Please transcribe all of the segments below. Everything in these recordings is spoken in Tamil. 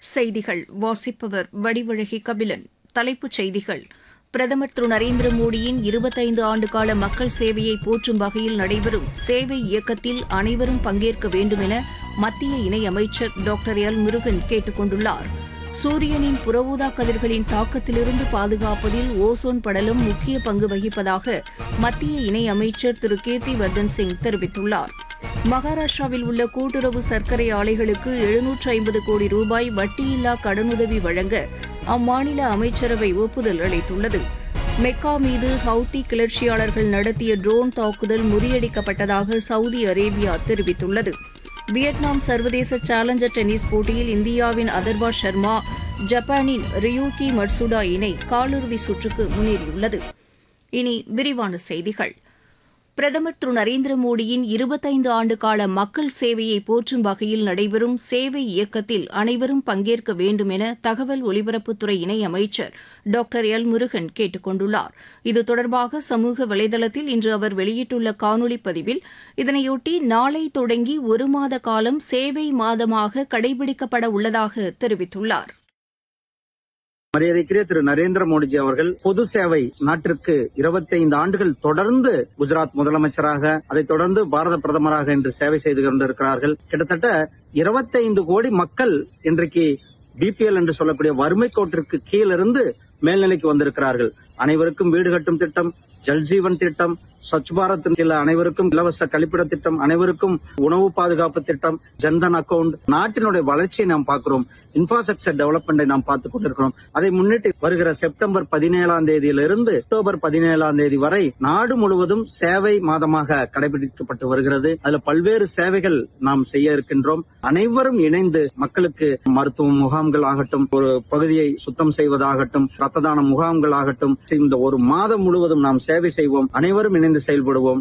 செய்திகள் வாசிப்பவர் வடிவழகி கபிலன் தலைப்புச் செய்திகள் பிரதமர் திரு நரேந்திர மோடியின் இருபத்தைந்து ஆண்டுகால மக்கள் சேவையை போற்றும் வகையில் நடைபெறும் சேவை இயக்கத்தில் அனைவரும் பங்கேற்க வேண்டும் என மத்திய இணையமைச்சர் டாக்டர் எல் முருகன் கேட்டுக் கொண்டுள்ளார் சூரியனின் புறஊதா கதிர்களின் தாக்கத்திலிருந்து பாதுகாப்பதில் ஓசோன் படலம் முக்கிய பங்கு வகிப்பதாக மத்திய இணையமைச்சர் திரு கீர்த்தி வர்தன் சிங் தெரிவித்துள்ளார் மகாராஷ்டிராவில் உள்ள கூட்டுறவு சர்க்கரை ஆலைகளுக்கு எழுநூற்று ஐம்பது கோடி ரூபாய் வட்டியில்லா கடனுதவி வழங்க அம்மாநில அமைச்சரவை ஒப்புதல் அளித்துள்ளது மெக்கா மீது ஹவுத்தி கிளர்ச்சியாளர்கள் நடத்திய ட்ரோன் தாக்குதல் முறியடிக்கப்பட்டதாக சவுதி அரேபியா தெரிவித்துள்ளது வியட்நாம் சர்வதேச சேலஞ்சர் டென்னிஸ் போட்டியில் இந்தியாவின் அதர்வா சர்மா ஜப்பானின் ரியூகி மட்சுடா இணை காலிறுதி சுற்றுக்கு முன்னேறியுள்ளது இனி விரிவான செய்திகள் பிரதமர் திரு நரேந்திர மோடியின் இருபத்தைந்து ஆண்டு கால மக்கள் சேவையை போற்றும் வகையில் நடைபெறும் சேவை இயக்கத்தில் அனைவரும் பங்கேற்க வேண்டும் என தகவல் ஒலிபரப்புத்துறை இணையமைச்சர் டாக்டர் எல் முருகன் கேட்டுக் கொண்டுள்ளார் இது தொடர்பாக சமூக வலைதளத்தில் இன்று அவர் வெளியிட்டுள்ள காணொலி பதிவில் இதனையொட்டி நாளை தொடங்கி ஒரு மாத காலம் சேவை மாதமாக கடைபிடிக்கப்பட உள்ளதாக தெரிவித்துள்ளார் மரியாதைக்குரிய திரு நரேந்திர மோடிஜி அவர்கள் பொது சேவை நாட்டிற்கு இருபத்தைந்து ஆண்டுகள் தொடர்ந்து குஜராத் முதலமைச்சராக அதைத் தொடர்ந்து பாரத பிரதமராக இன்று சேவை செய்து கொண்டிருக்கிறார்கள் கிட்டத்தட்ட இருபத்தைந்து கோடி மக்கள் இன்றைக்கு பிபிஎல் என்று சொல்லக்கூடிய வறுமை கோட்டிற்கு கீழிருந்து மேல்நிலைக்கு வந்திருக்கிறார்கள் அனைவருக்கும் வீடு கட்டும் திட்டம் ஜல்ஜீவன் திட்டம் ஸ்வச் பாரத் கீழ அனைவருக்கும் இலவச கழிப்பிட திட்டம் அனைவருக்கும் உணவு பாதுகாப்பு திட்டம் ஜன்தன் அக்கவுண்ட் நாட்டினுடைய வளர்ச்சியை நாம் பார்க்கிறோம் இன்ஃப்ராஸ்ட்ரக்சர் டெவலப்மெண்டை நாம் பார்த்துக் கொண்டிருக்கிறோம் அதை முன்னிட்டு வருகிற செப்டம்பர் பதினேழாம் தேதியிலிருந்து அக்டோபர் பதினேழாம் தேதி வரை நாடு முழுவதும் சேவை மாதமாக கடைபிடிக்கப்பட்டு வருகிறது அதுல பல்வேறு சேவைகள் நாம் செய்ய இருக்கின்றோம் அனைவரும் இணைந்து மக்களுக்கு மருத்துவ முகாம்கள் ஆகட்டும் ஒரு பகுதியை சுத்தம் செய்வதாகட்டும் ரத்த தான முகாம்கள் ஆகட்டும் இந்த ஒரு மாதம் முழுவதும் நாம் சேவை செய்வோம் அனைவரும் இணைந்து செயல்படுவோம்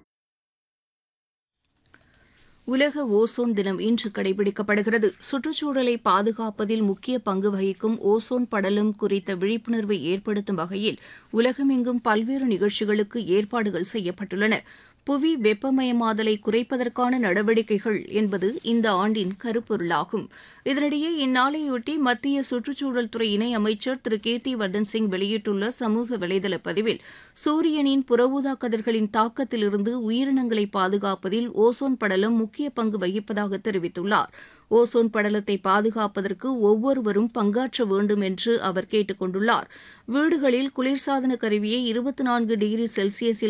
உலக ஓசோன் தினம் இன்று கடைபிடிக்கப்படுகிறது சுற்றுச்சூழலை பாதுகாப்பதில் முக்கிய பங்கு வகிக்கும் ஓசோன் படலம் குறித்த விழிப்புணர்வை ஏற்படுத்தும் வகையில் உலகமெங்கும் பல்வேறு நிகழ்ச்சிகளுக்கு ஏற்பாடுகள் செய்யப்பட்டுள்ளன புவி வெப்பமயமாதலை குறைப்பதற்கான நடவடிக்கைகள் என்பது இந்த ஆண்டின் கருப்பொருளாகும் இதனிடையே இந்நாளையொட்டி மத்திய சுற்றுச்சூழல் துறை இணை அமைச்சர் திரு கேத்தி வர்தன் சிங் வெளியிட்டுள்ள சமூக வலைதள பதிவில் சூரியனின் புறஊதா கதிர்களின் தாக்கத்திலிருந்து உயிரினங்களை பாதுகாப்பதில் ஓசோன் படலம் முக்கிய பங்கு வகிப்பதாக தெரிவித்துள்ளார் ஓசோன் படலத்தை பாதுகாப்பதற்கு ஒவ்வொருவரும் பங்காற்ற வேண்டும் என்று அவர் கேட்டுக் கொண்டுள்ளார் வீடுகளில் குளிர்சாதன கருவியை இருபத்தி நான்கு டிகிரி செல்சியஸில்